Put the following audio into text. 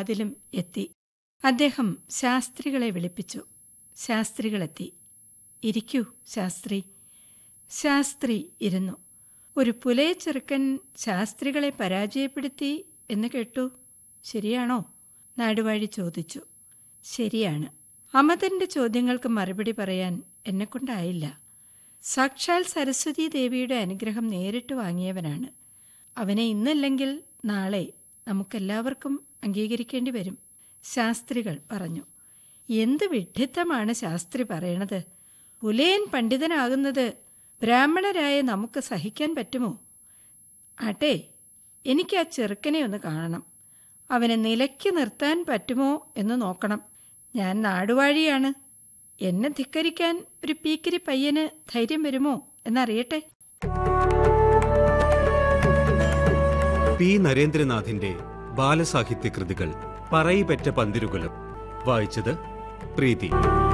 വാതിലും എത്തി അദ്ദേഹം ശാസ്ത്രികളെ വിളിപ്പിച്ചു ശാസ്ത്രികളെത്തി ഇരിക്കൂ ശാസ്ത്രി ശാസ്ത്രി ഇരുന്നു ഒരു പുലയ ചെറുക്കൻ ശാസ്ത്രികളെ പരാജയപ്പെടുത്തി എന്ന് കേട്ടു ശരിയാണോ നാടുവാഴി ചോദിച്ചു ശരിയാണ് അമതന്റെ ചോദ്യങ്ങൾക്ക് മറുപടി പറയാൻ എന്നെക്കൊണ്ടായില്ല സാക്ഷാൽ സരസ്വതി ദേവിയുടെ അനുഗ്രഹം നേരിട്ട് വാങ്ങിയവനാണ് അവനെ ഇന്നല്ലെങ്കിൽ നാളെ നമുക്കെല്ലാവർക്കും അംഗീകരിക്കേണ്ടി വരും ശാസ്ത്രികൾ പറഞ്ഞു എന്ത് വിഡ്ഢിത്തമാണ് ശാസ്ത്രി പറയണത് പുലയൻ പണ്ഡിതനാകുന്നത് ബ്രാഹ്മണരായ നമുക്ക് സഹിക്കാൻ പറ്റുമോ ആട്ടെ എനിക്ക് ആ ചെറുക്കനെ ഒന്ന് കാണണം അവനെ നിലയ്ക്ക് നിർത്താൻ പറ്റുമോ എന്ന് നോക്കണം ഞാൻ നാടുവാഴിയാണ് എന്നെ ധിക്കരിക്കാൻ ഒരു പീക്കിരി പയ്യന് ധൈര്യം വരുമോ എന്നറിയട്ടെ പി നരേന്ദ്രനാഥിന്റെ ബാലസാഹിത്യ കൃതികൾ പറയിപ്പറ്റ പന്തിരുകുലം വായിച്ചത് പ്രീതി